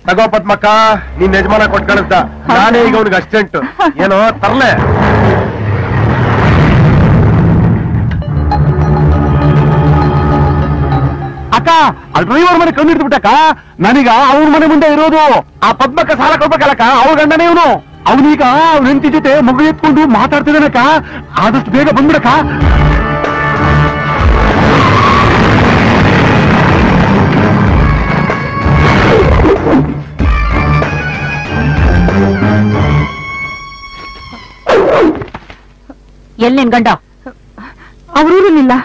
ತಗೋ ಪದ್ಮಕ್ಕ ನಿನ್ ಯಜಮಾನ ಕೊಟ್ ಕಳಿಸ್ದ ನಾನೇ ಈಗ ಅವ್ನಿಗೆ ಅಸ್ಟೆಂಟ್ ಏನೋ ತರ್ಲೆ ಅಕ್ಕ ಅಲ್ಲಿ ಡ್ರೈವರ್ ಮನೆ ಕಣ್ಣು ಹಿಡಿದ್ಬಿಟ್ಟಕ್ಕ ನನಗ ಅವ್ನ ಮನೆ ಮುಂದೆ ಇರೋದು ಆ ಪದ್ಮಕ್ಕ ಸಾಲ ಕೊಡ್ಬೇಕಲ್ಲಕ್ಕ ಅವ್ರ ಗಂಡನೇ ಇವನು ಅವನೀಗ ಅವ್ನ ಹೆಂಡತಿ ಜೊತೆ ಮಗು ಎತ್ಕೊಂಡು ಮಾತಾಡ್ತಿದ್ದಾನಕ್ಕ ಆದಷ್ಟು ಬೇಗ ಬಂದ್ಬಿಡಕ್ಕ ಎಲ್ಲಿ ನಿನ್ ಗಂಡ ಅವ್ರೂರಲ್ಲಿಲ್ಲ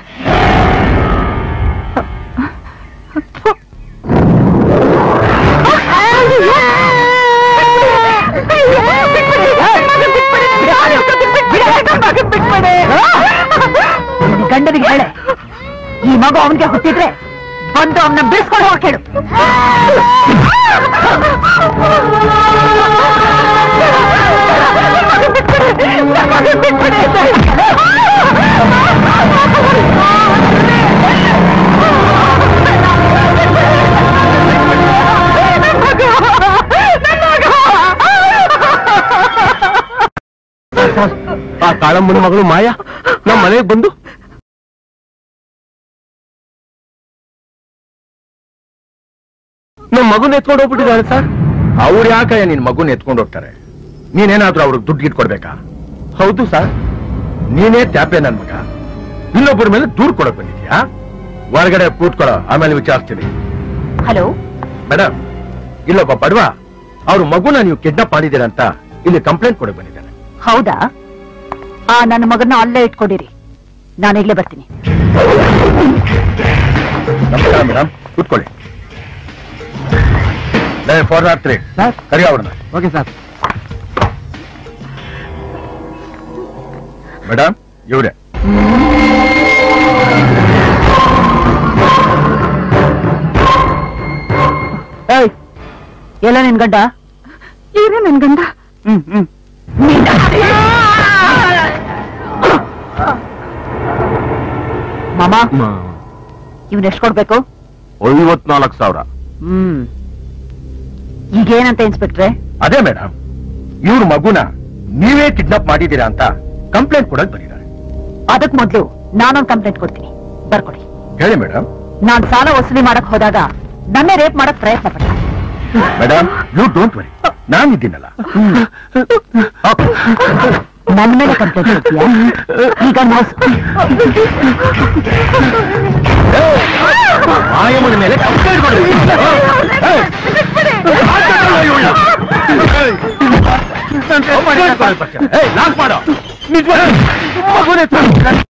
ಗಂಡನಿಗೆ ಹೇಳೆ ಈ ಮಗು ಅವನಿಗೆ ಹುಟ್ಟಿದ್ರೆ ಬಂದು ಅವನ್ನ ಬಿಡಿಸ್ಕೊಂಡು ಹೋಗಿ ಕೇಳು ಆ ಕಾಳಮ್ಮನ ಮಗಳು ಮಾಯಾ ನಮ್ಮ ಮನೆಗೆ ಬಂದು ನಮ್ಮ ಮಗುನ ಎತ್ಕೊಂಡು ಹೋಗ್ಬಿಟ್ಟಿದ್ದಾರೆ ಸರ್ ಅವ್ರು ಯಾಕೆ ನಿನ್ ಮಗುನ ಎತ್ಕೊಂಡು ಹೋಗ್ತಾರೆ ನೀನೇನಾದ್ರೂ ಅವ್ರಿಗೆ ದುಡ್ಡು ಇಟ್ಕೊಡ್ಬೇಕಾ ಹೌದು ಸರ್ ನೀನೇ ತ್ಯಾಪೆ ನನ್ ಮಗ ಇನ್ನೊಬ್ಬರ ಮೇಲೆ ದೂರ್ ಕೊಡಕ್ ಬಂದಿದ್ಯಾ ಹೊರಗಡೆ ಕೂತ್ಕೊಳ್ಳೋ ಆಮೇಲೆ ವಿಚಾರಿಸ್ತೀನಿ ಹಲೋ ಮೇಡಮ್ ಇಲ್ಲೊಬ್ಬ ಬಡವ ಅವ್ರ ಮಗುನ ನೀವು ಕಿಡ್ನಾಪ್ ಮಾಡಿದ್ದೀರ ಅಂತ ಇಲ್ಲಿ ಕಂಪ್ಲೇಂಟ್ ಕೊಡಕ್ ಬಂದಿದ್ದಾನೆ ಹೌದಾ ಆ ನನ್ನ ಮಗನ್ನ ಅಲ್ಲೇ ಇಟ್ಕೊಂಡಿರಿ ನಾನು ಈಗಲೇ ಬರ್ತೀನಿ ನಮಸ್ಕಾರ ಮೇಡಮ್ ಕೂತ್ಕೊಳ್ಳಿ ಫೋರ್ ನಾಟ್ ತ್ರೀ ಸರ್ ಕರಿ ಅವ್ರನ್ನ ಓಕೆ ಸರ್ ಮೇಡಮ್ ಇವ್ರೆ ಏಯ್ ಎಲ್ಲ ನಿನ್ ಗಂಡ ಇವ್ರೆ ನನ್ ಗಂಡ ಹ್ಮ್ ಹ್ಮ್ ಮಾಮ ಇವ್ನ ಎಷ್ಟ್ ಕೊಡ್ಬೇಕು ಐವತ್ನಾಲ್ಕು ಸಾವಿರ ಹ್ಮ್ ಈಗೇನಂತ ಇನ್ಸ್ಪೆಕ್ಟ್ರೆ ಅದೇ ಮೇಡಮ್ ಇವ್ರ ಮಗುನ ನೀವೇ ಕಿಡ್ನಾಪ್ ಮಾಡಿದ್ದೀರಾ ಅಂತ ಕಂಪ್ಲೇಂಟ್ ಕೊಡಕ್ ಬಂದಿದ್ದಾರೆ ಅದಕ್ ಮೊದ್ಲು ನಾನೊಂದ್ ಕಂಪ್ಲೇಂಟ್ ಕೊಡ್ತೀನಿ ಬರ್ಕೊಡಿ ಹೇಳಿ ಮೇಡಮ್ ನಾನ್ ಸಾಲ ವಸೂಲಿ ಮಾಡಕ್ ಹೋದಾಗ ನನ್ನೇ ರೇಪ್ ಮಾಡಕ್ ಪ್ರಯತ್ನ ಪಟ್ಟ ಮೇಡಮ್ ಯು ಡೋಂಟ್ ವರಿ ನಾನಿದ್ದೀನಲ್ಲ ನನ್ನ ಮೇಲೆ ಕಂಪ್ಲೇಂಟ್ ಕೊಡ್ತೀಯಾ ಈಗ ಮೋಸ ಮಾಯಮ್ಮನ ಮೇಲೆ ಕಂಪ್ಲೇಂಟ್ ಕೊಡಿ ಲಾಕ್ ಮಾಡೋ